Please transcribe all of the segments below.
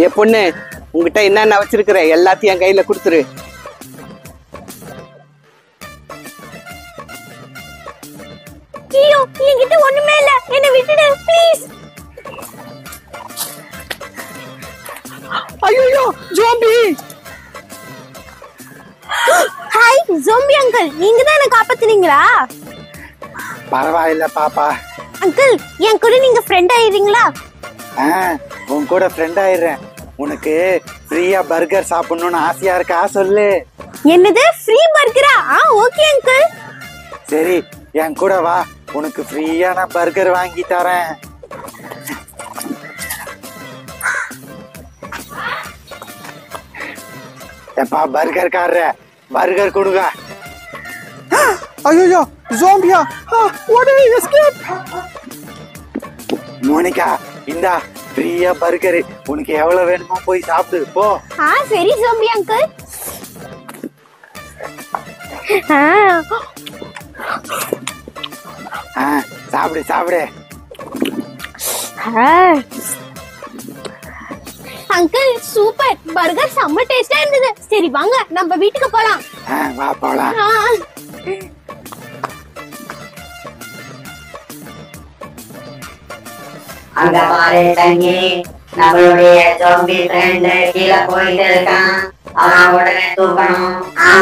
ஏ பொண்ணு உங்ககிட்ட என்னென்ன வச்சிருக்கிற எல்லாத்தையும் என் கையில கொடுத்துரு ஐயோ என்கிட்ட ஒண்ணுமே இல்ல என்ன விட்டுடு ப்ளீஸ் ஐயோ ஜோம்பி ஹாய் ஜோம்பி அங்கிள் நீங்க தான் என்ன காப்பாத்துனீங்களா பரவாயில்ல பாப்பா அங்கிள் என் கூட நீங்க ஃப்ரெண்ட் ஆயிடுறீங்களா ஆ, உன் கூட ஃப்ரெண்ட் ஆயிடுறேன் உனக்கு ஃப்ரீயா பர்கர் சாப்பிடணும்னு ஆசையா இருக்கா சொல்லு என்னது ஃப்ரீ பர்கரா ஆ ஓகே அங்கிள் சரி என் கூட வா உனக்கு ஃப்ரீயா நான் பர்கர் வாங்கி தரேன் எப்பா பர்கர் காரர பர்கர் கொடுங்க ஐயோ ஜோம்பியா உடனே எஸ்கேப் மோனிகா இந்தா ஃப்ரீயா பர்கர் உனக்கு எவ்வளவு வேணுமோ போய் சாப்பிடு போ ஆ சரி ஜோம்பி அங்கிள் ஆ ஆ, சாப்பிடு சாப்பிடு அங்கிள் சூப்பர் பர்கர் செம்ம டேஸ்டா இருந்தது சரி வாங்க நம்ம வீட்டுக்கு போலாம் ஆ, வா போலாம் ஆ. அங்க பாரு தங்கி நம்மளுடைய ஜோம்பி ஃப்ரெண்ட் கீழே போயிட்டு இருக்கான் அவன் உடனே தூக்கணும்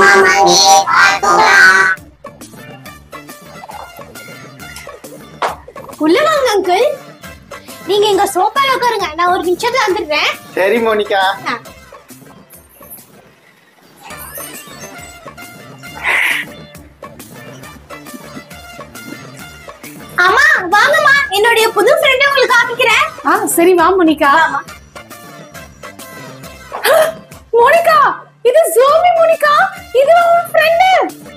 உள்ள வாங்க அங்கிள் நீங்க எங்க சோஃபால உட்காருங்க நான் ஒரு நிமிஷத்துல வந்துடுறேன் சரி மோனிகா ஆ. அம்மா வாங்கம்மா என்னுடைய புது ஃப்ரெண்ட் உங்களுக்கு காமிக்கிறேன் ஆ சரி வா மோனிகா மோனிகா இது ஜோமி மோனிகா இது உன் ஃப்ரெண்டு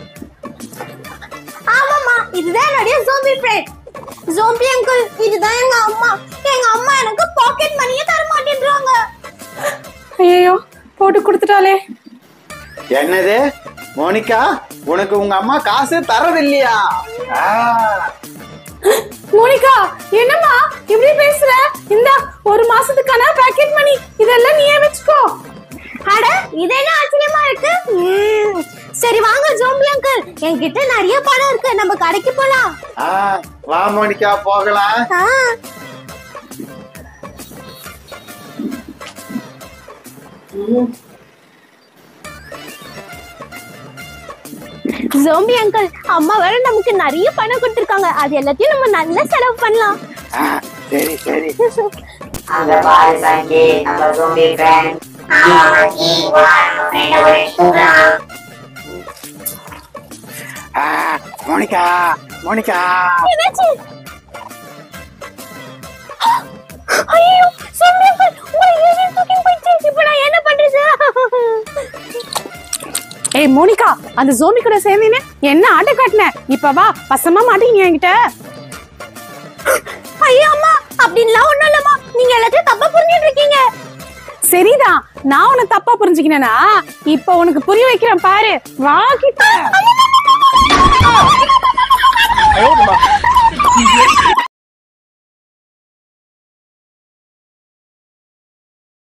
ஆமாம்மா இதுதான் என்னுடைய ஜோம்பி ஃப்ரெண்ட் ஜோம்பி அங்கிள் இதுதான் எங்க அம்மா எங்க அம்மா எனக்கு பாக்கெட் மணியே தர மாட்டேன்றாங்க ஐயோ போட்டு கொடுத்துட்டாலே என்னது மோனிகா உனக்கு உங்க அம்மா காசு தரது இல்லையா மோனிகா என்னம்மா இப்படி பேசுற இந்த ஒரு மாசத்துக்கான பாக்கெட் மணி இதெல்லாம் நீயே வச்சுக்கோ அட இது என்ன ஆச்சரியமா இருக்கு ம், சரி வாங்க ஜோம்பி அங்கிள் என்கிட்ட நிறைய பணம் இருக்கு நம்ம கடைக்கு போலாம் வா மோனிகா போகலாம் ஆ. ஜோம்பி அங்கிள் அம்மா வேற நமக்கு நிறைய பணம் கொடுத்திருக்காங்க அது எல்லாத்தையும் நம்ம நல்லா செலவு பண்ணலாம் ஆ, சரி சரி அங்க பாரு தங்கி நம்ம ஜோம்பி ஃப்ரெண்ட் ஆ, மோனிகா மோனிகா என்னாச்சு ஐயோ ஜோம்பி அங்கிள் உங்களை ஏலியன் தூக்கி போயிடுச்சு இப்போ நான் என்ன பண்றது ஏய் மோனிகா அந்த ஜோமி கூட சேர்ந்தீனே என்ன ஆட்ட காட்டின இப்ப வா பசமா மாட்டீங்க என்கிட்ட ஐயோ அம்மா அப்படின்லாம் ஒண்ணும் இல்லம்மா நீங்க எல்லாத்தையும் தப்பா புரிஞ்சிட்டு இருக்கீங்க சரிதான் நான் உன்னை தப்பா புரிஞ்சுக்கினேனா இப்ப உனக்கு புரிய வைக்கிறேன் பாரு வா கிட்ட